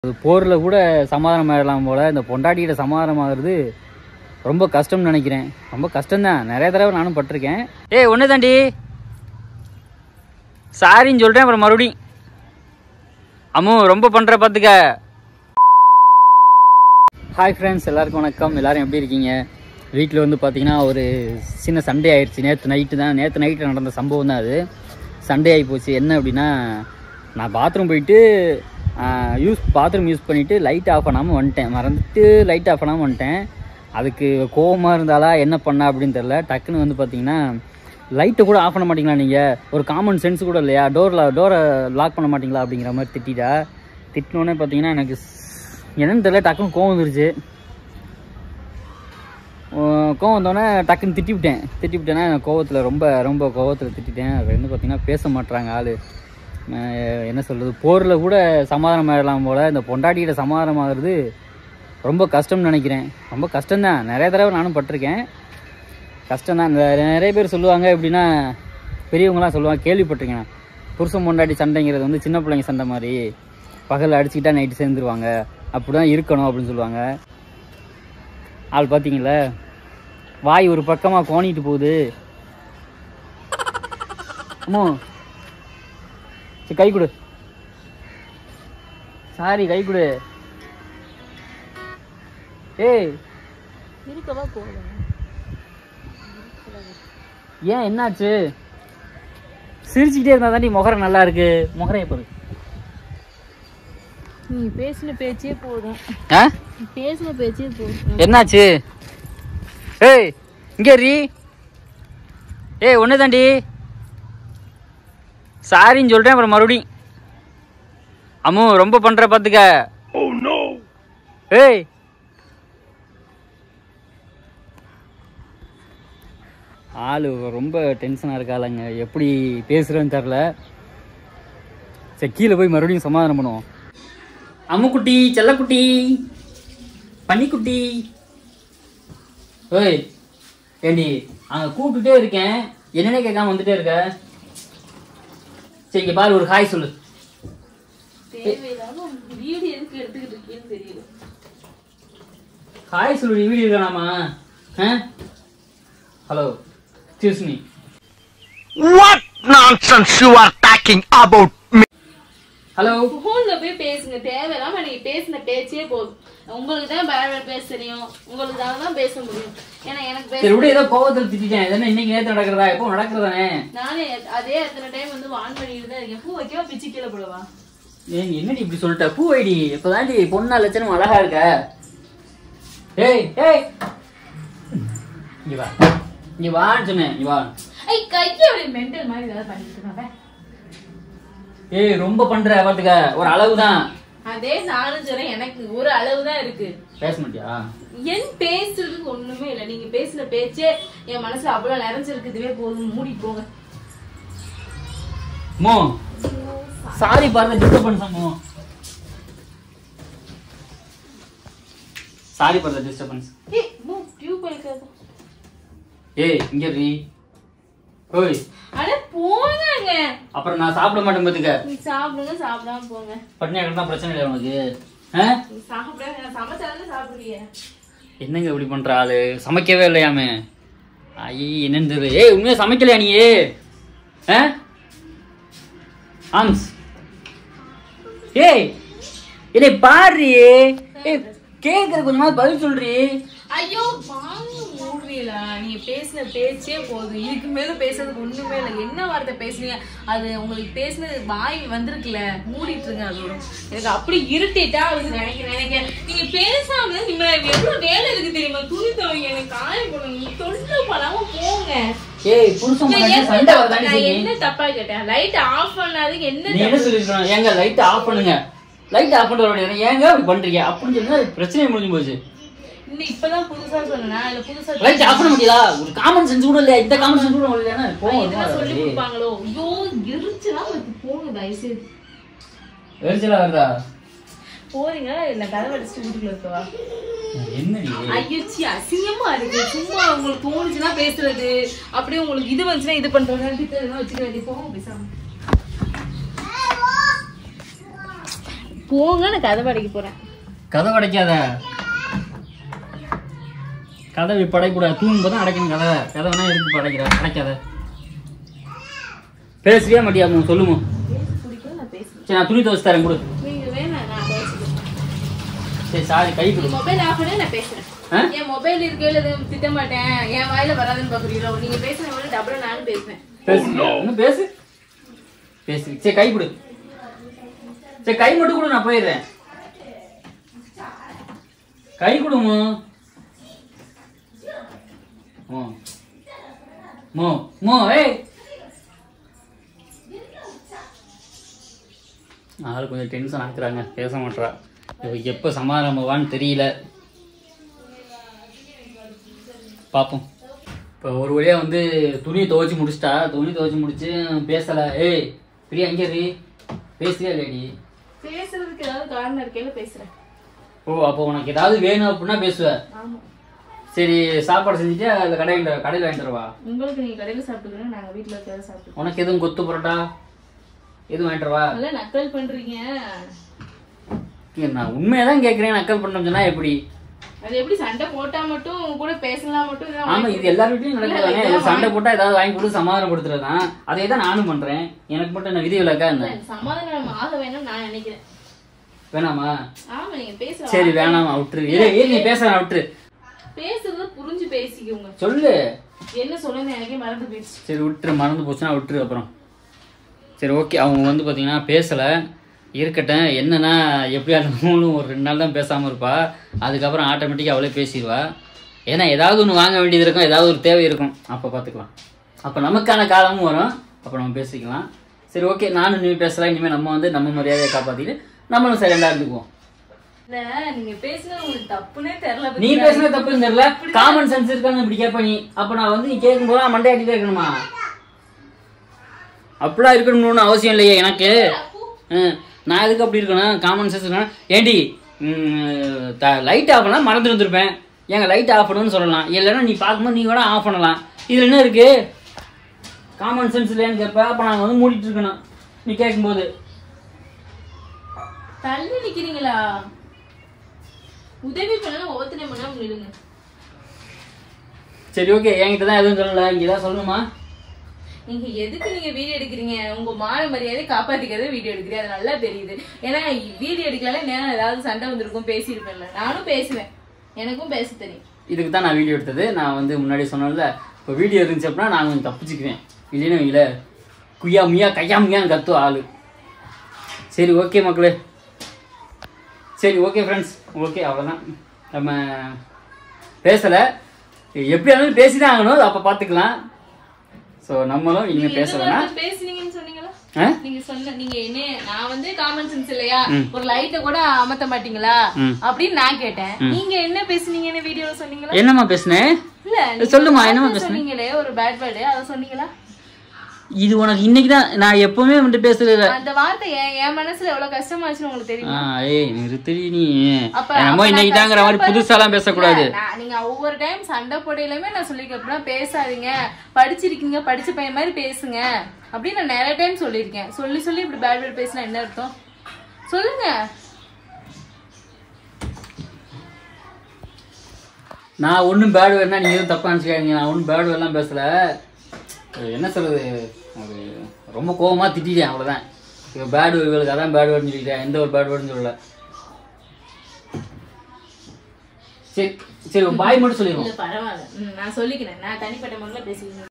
போரில் கூட சமாதானம் ஆகலாம் போல் இந்த பொண்டாட்டிகிட்ட சமாதானம் ஆகுறது ரொம்ப கஷ்டம்னு நினைக்கிறேன் ரொம்ப கஷ்டம்தான் நிறைய தடவை நானும் பட்டிருக்கேன் ஏய் ஒன்று தாண்டி சாரின்னு சொல்கிறேன் அப்புறம் மறுபடியும் அம்மு ரொம்ப பண்ணுற பார்த்துக்க ஹாய் ஃப்ரெண்ட்ஸ் எல்லாருக்கும் வணக்கம் எல்லாரும் எப்படி இருக்கீங்க வீட்டில் வந்து பார்த்தீங்கன்னா ஒரு சின்ன சண்டே ஆயிடுச்சு நேற்று நைட்டு தான் நேற்று நைட்டு நடந்த சம்பவம் தான் அது சண்டே ஆகி போச்சு என்ன அப்படின்னா நான் பாத்ரூம் போயிட்டு யூஸ் பாத்ரூம் யூஸ் பண்ணிவிட்டு லைட் ஆஃப் பண்ணாமல் வந்துட்டேன் மறந்துட்டு லைட் ஆஃப் பண்ணாமல் வந்துட்டேன் அதுக்கு கோவமாக இருந்தாலா என்ன பண்ணா அப்படின்னு தெரில டக்குன்னு வந்து பார்த்தீங்கன்னா லைட்டை கூட ஆஃப் பண்ண மாட்டீங்களா நீங்கள் ஒரு காமன் சென்ஸ் கூட இல்லையா டோரில் டோரை லாக் பண்ண மாட்டீங்களா அப்படிங்கிற மாதிரி திட்டிட்டா திட்டினோடனே பார்த்தீங்கன்னா எனக்கு ஸ்- என்னன்னு தெரியல டக்குன்னு கோவம் வந்துருச்சு உம், கோவம் வந்தோடனே டக்குன்னு திட்டி விட்டேன் திட்டி விட்டேன்னா கோவத்தில் ரொம்ப ரொம்ப கோவத்தில் திட்டிட்டேன் அது வந்து பார்த்தீங்கன்னா பேச மாட்றாங்க ஆள் என்ன சொல்கிறது போரில் கூட சமாதானம் ஆகலாம் போல் இந்த பொண்டாட்டிகிட்ட சமாதானம் ஆகுறது ரொம்ப கஷ்டம்னு நினைக்கிறேன் ரொம்ப கஷ்டம்தான் நிறைய தடவை நானும் பட்டிருக்கேன் கஷ்டம்தான் இந்த நிறைய பேர் சொல்லுவாங்க எப்படின்னா பெரியவங்களாம் சொல்லுவாங்க கேள்விப்பட்டிருக்கேன் புருஷன் பொண்டாட்டி சண்டைங்கிறது வந்து சின்ன பிள்ளைங்க சண்டை மாதிரி பகலில் அடிச்சுக்கிட்டா நைட்டு சேர்ந்துருவாங்க அப்படி தான் இருக்கணும் அப்படின்னு சொல்லுவாங்க ஆள் பார்த்தீங்களா வாய் ஒரு பக்கமாக கோணிட்டு போகுது அம்மோ சரி கை கொடு சாரி கை கொடு ஏய் இருக்கவா போகலாம் ஏன் என்னாச்சு சிரிச்சுக்கிட்டே இருந்தா தாண்டி முகரம் நல்லா இருக்கு முகரைய பாரு நீ பேசின பேச்சே போதும் ஆ நீ பேசின பேச்சே போதும் என்னாச்சு ஏய் இங்கே ரீ ஏய் ஒன்று தாண்டி சாரின்னு சொல்கிறேன் அப்புறம் மறுபடியும் அம்மு ரொம்ப பண்ணுற பார்த்துக்க ஏய் ஆளு ரொம்ப டென்ஷனாக இருக்காளங்க எப்படி பேசுகிறேன்னு தெரில சரி கீழே போய் மறுபடியும் சமாதானம் பண்ணுவோம் அம்முக்குட்டி செல்லக்குட்டி பன்னிக்குட்டி ஓய் ஏண்டி அங்க கூப்பிட்டுட்டே இருக்கேன் என்னன்னே கேட்காம வந்துட்டே இருக்க சரி இங்க பாரு ஒரு ஹாய் சொல்லு தேவையில்லாம வீடு எதுக்கு எடுத்துக்கிட்டு இருக்கேன்னு தெரியல ஹாய் சொல்லு வீடியோ இருக்கானாமா hello excuse me What nonsense you are talking about me? Hello போன்ல போய் பேசுங்க தேவையில்லாம நீங்க பேசின பேச்சே போதும் உங்களுக்கு தான் வேற பேச தெரியும் உங்களுக்கு தான் பேச முடியும் ஏன்னா எனக்கு பேச சரி விட ஏதோ கோவத்தில் திட்டிட்டேன் இதென்ன இன்னைக்கு நேற்று நடக்கிறதா எப்போ நடக்கிறதானே நானே அதே எத்தனை டைம் வந்து வான் பண்ணிட்டு தான் இருக்கேன் பூ வைக்கவா பிச்சு கீழே போடவா ஏய் என்னடி இப்படி சொல்லிட்ட பூ ஐடி இப்போதாண்டி பொண்ணா லட்சணம் அழகா இருக்க ஏய் ஏய் இங்க வா இங்க வான்னு சொன்னேன் இங்க வா ஐ கைக்கு அப்படி மென்டல் மாதிரி ஏதாவது பண்ணிட்டு இருக்கான் ஏய் ரொம்ப பண்ற பாத்துக்க ஒரு அளவு தான் அதே நானும் சொல்றேன் எனக்கு ஒரு அளவு தான் இருக்கு பேச மாட்டியா என் பேசுறதுக்கு ஒண்ணுமே இல்ல நீங்க பேசின பேச்சே என் மனசுல அவ்வளவு நிறைஞ்சிருக்கு இதுவே போதும் மூடி போங்க மோ சாரி பாருங்க டிஸ்டர்பன்ஸ் மோ சாரி பாருங்க டிஸ்டர்பன்ஸ் ஏய் மூ டியூப் வைக்காத ஏய் இங்க ரீ ஓய் அட போங்கங்க அப்புறம் நான் சாப்பிட மாட்டேன் பாத்துக்க நீ சாப்பிடுங்க சாப்பிடாம போங்க பட்னியா கிடந்தா பிரச்சனை இல்லை உனக்கு ஆ? நீ சாப்பிட நான் சமைச்சாலும் சாப்பிடுவீங்க என்னங்க இப்படி பண்ற ஆளு சமைக்கவே இல்லையாமே ஐயே என்னன்னு தெரியல ஏய் உண்மையா சமைக்கலையா நீ ஆ ஆம்ஸ் ஏய் என்னை பாரு ஏய் கேக்குற கொஞ்சமா பதில் சொல்றி ஐயோ வாங்க மூடுவீங்களா நீ பேசின பேச்சே போதும் இதுக்கு மேல பேசுறதுக்கு ஒண்ணுமே இல்லை என்ன வார்த்தை பேசுனீங்க அது உங்களுக்கு பேசினது வாய் வந்திருக்குல்ல மூடிட்டு இருங்க அதோட எனக்கு அப்படி இருட்டிட்டா அது நினைக்க நினைக்க நீங்க பேசாம நீங்க எவ்வளவு வேலை இருக்கு தெரியுமா துணி துவைங்க எனக்கு காயம் போடணும் தொண்டு பண்ணாம போங்க ஏய் புருஷன் நான் பொண்டாட்டி என்ன சண்டை தப்பா- வரதாண்டி நான் செய்யும். என்ன தப்பா கேட்டேன் லைட் ஆஃப் பண்ணாதீங்க என்ன நீ என்ன சொல்லிருக்கணும் ஏங்க லைட் ஆஃப் பண்ணுங்க லைட் ஆஃப் பண்ணிட்டு வர வேண்டியது ஏங்க அப்படி பண்றீங்க அப்படின்னு சொன்னா பிரச்சனை முடிஞ்சு போச்சு இன்னும் இப்பதான் புதுசா சொன்னா இல்ல புதுசா லைட் ஆஃப் பண்ண முடியாதா ஒரு காமன் சென்ஸ் கூட இல்லையா இந்த காமன் சென்ஸ் கூட உங்களுக்கு இல்லையா நான் போகும் இதெல்லாம் சொல்லி கொடுப்பாங்களோ ஐயோ எரிச்சலா வந்து போங்க தயவுசெய்து எரிச்சலா வருதா போறீங்க இல்ல கதவை அடிச்சுட்டு வீட்டுக்குள்ள இருக்கவா என்ன நீ ஐயோச்சி அசிங்கமா இருக்கு சும்மா உங்களுக்கு தோணுச்சுன்னா பேசுறது அப்படியே உங்களுக்கு இது வந்துச்சுன்னா இது பண்றது வச்சுக்க வேண்டிய போங்க பேசாம போங்க நான் கதை அடைக்க போறேன் கதவை அடைக்காத கதவை இப்போ அடைக்கூடாது தூங்கும்போது தான் அடைக்கணும் கதவை கதவைனா எதுக்கு இப்போ அடைக்கிற அடைக்காத பேசுறியா மாட்டியா சொல்லுமோ பிடிக்கும் நான் பேசுறேன் சரி நான் துணி துவச்சு தரேன் கொடு நீங்க வேணாம் நான் பேசுறேன் சரி சாரி கை கொடு மொபைல் ஆஃப் பண்ணி நான் பேசுறேன் ஆ? என் மொபைல் இருக்கையில எதுவும் திட்ட மாட்டேன் என் வாயில வராதுன்னு பாக்குறீங்களோ நீங்க பேசுன விட டபுள் நானும் பேசுவேன் பேசுறியா இன்னும் பேசு பேசு சரி கை கொடு சரி கை மட்டும் கொடு நான் போயிடுறேன் கை கொடுமோ மோ மோ மோ ஏய் ஆள் கொஞ்சம் டென்ஷன் ஆக்குறாங்க பேச மாட்றா இவ எப்போ சமாதானமாவான்னு தெரியல பார்ப்போம் இப்போ ஒரு வழியாக வந்து துணியை துவைச்சி முடிச்சிட்டா துணி துவைச்சி முடிச்சு பேசலை ஏய் பிரியா எங்கே இரு பேசுறியா லேடி பேசுறதுக்கு ஏதாவது காரணம் இருக்கையில பேசுறேன் ஓ அப்போ உனக்கு ஏதாவது வேணும் அப்படின்னா பேசுவ ஆமா சரி சாப்பாடு செஞ்சுட்டு அதில் கடையில் கடையில் வாங்கிட்டு வரவா உங்களுக்கு நீங்க கடையில சாப்பிட்டுக்கணும் நாங்க வீட்டுல இருக்கிறத சாப்பிட்டுக்கோம் உனக்கு எதுவும் கொத்து பரோட்டா எதுவும் வாங்கிட்டு வரவா நல்லா நக்கல் பண்றீங்க ஏய், நான் உண்மையை தான் கேட்குறேன் நக்கல் பண்ண சொன்னா எப்படி அது எப்படி சண்டை போட்டா மட்டும் உங்க கூட பேசலாம் மட்டும் இதெல்லாம் ஆமா வாங்கி இது எல்லார் வீட்லயும் நடக்குதானே இதெல்லாம் சண்டை போட்டா ஏதாவது வாங்கி கொடுத்து சமாதானப்படுத்துறது தான் அதே தான் நானும் பண்றேன் எனக்கு மட்டும் என்ன விதி விலக்கா என்ன இல்ல, சமாதானம் ஆக வேணும்னு நான் நினைக்கிறேன் வேணாமா ஆமா நீங்க பேசலாம் சரி வேணாமா விட்டுரு இரு இரு, நீ பேச விட்டுரு பேசுறது புரிஞ்சு பேசிக்கோங்க சொல்லு என்ன சொல்லுங்க எனக்கே மறந்து போயிடுச்சு சரி விட்டுரு மறந்து போச்சுன்னா விட்டுரு அப்புறம் சரி ஓகே அவங்க வந்து பார்த்தீங்கன்னா பேசலை இருக்கட்டும் என்னன்னா எப்படியா இருந்தாலும் ஒரு ரெண்டு நாள் தான் பேசாமல் இருப்பா அதுக்கப்புறம் ஆட்டோமேட்டிக்காக அவளே பேசிடுவா ஏன்னா ஏதாவது ஒன்று வாங்க வேண்டியது இருக்கும் ஏதாவது ஒரு தேவை இருக்கும் அப்போ பார்த்துக்கலாம் அப்போ நமக்கான காலமும் வரும் அப்போ நம்ம பேசிக்கலாம் சரி ஓகே நானும் நீ பேசலாம் இனிமேல் நம்ம வந்து நம்ம மரியாதையை காப்பாற்றிட்டு நம்மளும் சைலண்டாக இருந்துக்குவோம் இல்ல நீங்க பேசுனது உங்களுக்கு தப்புனே தெரியல நீ பேசுன தப்புன்னு தெரியல காமன் சென்ஸ் இருக்கான்னு இப்படி கேட்ப நீ அப்ப நான் வந்து நீ கேட்கும் போது மண்டை அடிட்டே இருக்கணுமா அப்படிலாம் இருக்கணும்னு அவசியம் இல்லையே எனக்கு ம், நான் எதுக்கு அப்படி இருக்கணும் காமன் சென்ஸ் இருக்கணும் ஏண்டி லைட் ஆஃப் பண்ணலாம் மறந்து இருந்திருப்பேன் ஏங்க லைட் ஆஃப் பண்ணணும்னு சொல்லலாம் இல்லைன்னா நீ பார்க்கும்போது நீ கூட ஆஃப் பண்ணலாம் இதுல என்ன இருக்கு காமன் சென்ஸ் இல்லையான்னு கேட்ப அப்ப நான் வந்து மூடிட்டு இருக்கணும் நீ கேட்கும்போது தள்ளி நிக்கிறீங்களா உதவி பண்ணா ஒவ்வொருத்தனை பண்ணா நில்லுங்க சரி ஓகே என்கிட்ட தான் எதுவும் சொல்லல இங்கே தான் சொல்லணுமா நீங்க எதுக்கு நீங்க வீடியோ எடுக்கிறீங்க உங்க மான மரியாதை காப்பாத்திக்கிறத வீடியோ எடுக்கிறீங்க அது நல்லா தெரியுது ஏன்னா வீடியோ எடுக்கல நேரம் ஏதாவது சண்டை வந்திருக்கும் பேசியிருப்பேன்ல நானும் பேசுவேன் எனக்கும் பேச தெரியும் இதுக்கு தான் நான் வீடியோ எடுத்தது நான் வந்து முன்னாடி சொன்னேன்ல இப்போ வீடியோ இருந்துச்சு அப்படின்னா நான் கொஞ்சம் தப்பிச்சுக்குவேன் இல்லைன்னா இல்லை குய்யா முய்யா கையா முய்யான்னு கத்துவ ஆளு சரி ஓகே மக்களே சரி ஓகே ஃப்ரெண்ட்ஸ் ஓகே அவ்வளோதான் நம்ம பேசலை எப்படி இருந்தாலும் பேசி தான் ஆகணும் அப்போ பார்த்துக்கலாம் ஸோ நம்மளும் இனிமேல் பேசலைன்னா எதுவும் பேசுனீங்கன்னு சொன்னீங்களா ஆ நீங்க சொன்ன நீங்க என்ன நான் வந்து காமன் சென்ஸ் இல்லையா ஒரு லைட்ட கூட அமர்த்த மாட்டீங்களா ம். அப்படின்னு நான் கேட்டேன் நீங்க என்ன பேசுனீங்கன்னு வீடியோல சொன்னீங்களா என்னம்மா பேசுனேன் இல்ல நீங்க சொல்லுமா, ஒரு என்னம்மா வார்த்தை பேசுனீங்க? சொன்னீங்களே ஒரு பேட் வேர்டு அதை சொன்னீங்களா இது உனக்கு இன்னைக்கு தான் நான் எப்பவுமே வந்துட்டு பேசுறது அந்த வார்த்தை என் என் மனசுல எவ்வளவு கஷ்டமாச்சுன்னு உங்களுக்கு தெரியும் ஆ ஏய் நிறுத்தடி நீ அப்ப நம்ம அப்ப இன்னைக்கு நான் தாங்கிற மாதிரி கஷ்டப்பட- புதுசாலாம் பேசக்கூடாது இல்ல, நான் நீங்க ஒவ்வொரு டைம் சண்டை போடையிலுமே நான் சொல்லிருக்கேன் அப்படின்னா பேசாதீங்க படிச்சிருக்கீங்க படிச்ச பையன் மாதிரி பேசுங்க அப்படின்னு நான் நிறைய டைம் சொல்லியிருக்கேன் சொல்லி சொல்லி இப்படி பேட் வேர்ட் பேசினா என்ன அர்த்தம் சொல்லுங்க நான் ஒன்றும் பேட் வேர்னா நீங்கள் எதுவும் தப்பாக நினச்சிக்காதீங்க நான் ஒன்றும் பேட் வேர்லாம் பேசல அது என்ன சொல்றது அது ரொம்ப கோவமா திட்டிட்டேன் அவ்வளோதான் இப்போ பேட் வேர்டுகளுக்கு அதான் பேட் வேர்டுன்னு சொல்லிட்டேன் எந்த ஒரு பேட் வேர்டுன்னு சொல்லல சரி சரி பாய் மட்டும் சொல்லிடுவோம் இல்ல பரவாயில்ல ம், நான் சொல்லிக்கிறேன் நான் தனிப்பட்ட முறையில் பேசிக்கிறேன்